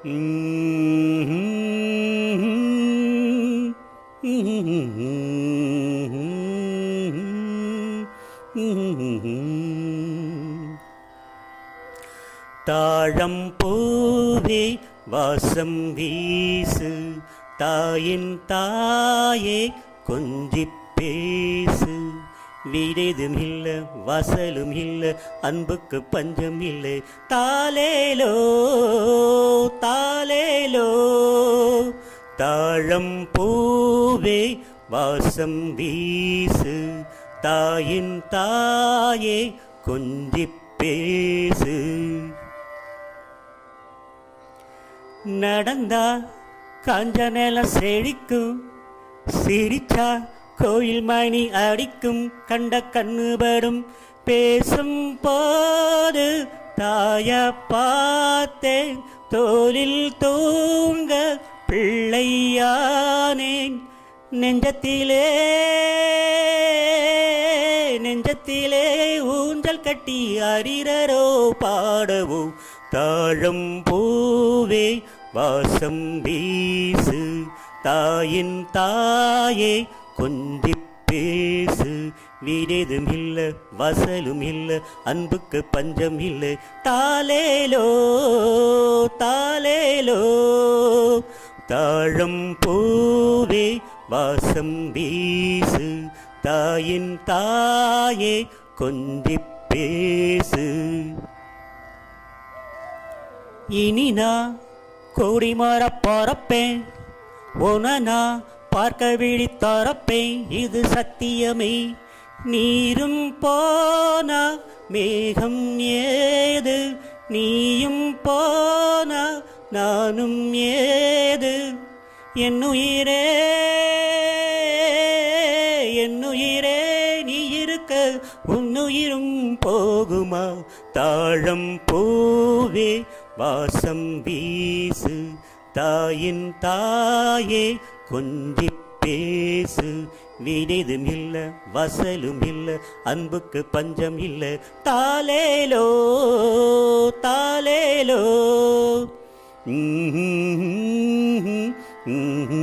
தாழம் பூவே வாசம் வீசு தாயின் தாயே கொஞ்சி பேசு வீடேதும் இல்ல வாசலும் இல்ல அன்புக்கு பஞ்சம் இல்லை தாலேலோ தாலேலோ தாழம் பூவே வாசம் வீசு தாயின் தாயே கொஞ்சி பேசு நடந்தா காஞ்ச நிலம் செழிக்கும் சிரிச்சா கோயில் மணி அடிக்கும் கண்ட கண்ணுபடும் பேசும் போது தாய பார்த்தேன் தோலில் தூங்க பிள்ளையானேன் நெஞ்சத்திலே நெஞ்சத்திலே ஊஞ்சல் கட்டி அரிரரோ பாடவோ தாழம் பூவே வாசம் வீசு தாயின் தாயே கொஞ்சி பேசு வீடேதும் இல்ல வசலும் இல்ல அன்புக்கு பஞ்சம் இல்ல தாலேலோ தாலேலோ தாழம் பூவே வாசம் வீசு தாயின் தாயே கொஞ்சி பேசு இனி நான் கோடி மாற பறப்பேன் உனனா பார்க்க விழி தரப்பேன் இது சத்தியமே நீரும் போனா மேகம் ஏது நீயும் போனா நானும் ஏது என்னுயிரே என்னுயிரே நீ இருக்க உன்னுயிரும் போகுமா தாழம் பூவே வாசம் வீசு தாயின் தாயே கொஞ்சி பேசு வீடேதும் இல்ல வசலும் இல்ல அன்புக்கு பஞ்சம் இல்ல தாலேலோ தாலேலோ ம்ஹும், ம்ஹும்.